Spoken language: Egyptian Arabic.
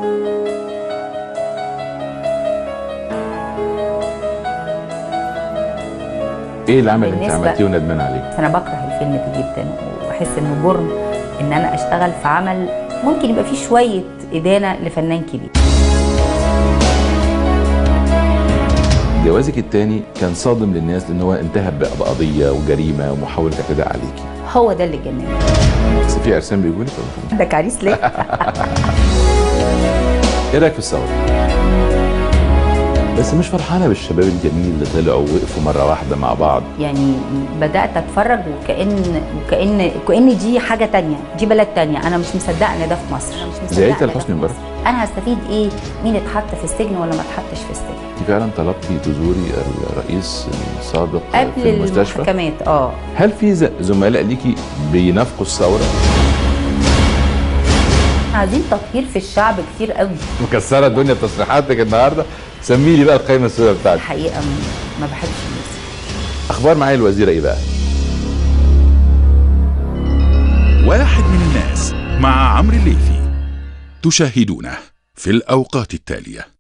ايه العمل اللي انت بالنسبة- عملتيه وندمان عليه؟ انا بكره الفيلم ده جدا وبحس انه جرم ان انا اشتغل في عمل ممكن يبقى فيه شويه ادانه لفنان كبير جوازك الثاني كان صادم للناس لان هو انتهى بق- بقضيه وجريمه ومحاوله اعتداء عليكي هو ده اللي جنني بس في ارسام بيقول لك ولا ده كاريس ليه ايه رايك في الثوره؟ بس مش فرحانه بالشباب الجميل اللي طلعوا ووقفوا مره واحده مع بعض يعني بدات اتفرج وكان وكان كان دي حاجه تانية دي بلد تانية انا مش مصدقه ان ده في مصر أنا مش مصدقة زعلت إن ده لحسني في مبارك؟ مصر. انا هستفيد ايه مين اتحط في السجن ولا ما اتحطش في السجن انت فعلا طلبتي تزوري الرئيس السابق قبل في المستشفى المحاكمات اه هل في ز- زملاء ليكي بينافقوا الثوره؟ عايزين تطهير في الشعب كتير قوي مكسره الدنيا بتصريحاتك النهارده سمي لي بقى القائمه السوداء بتاعتك الحقيقه م- ما بحبش الناس اخبار معالي الوزيره ايه بقى؟ واحد من الناس مع عمرو الليثي تشاهدونه في الأوقات التالية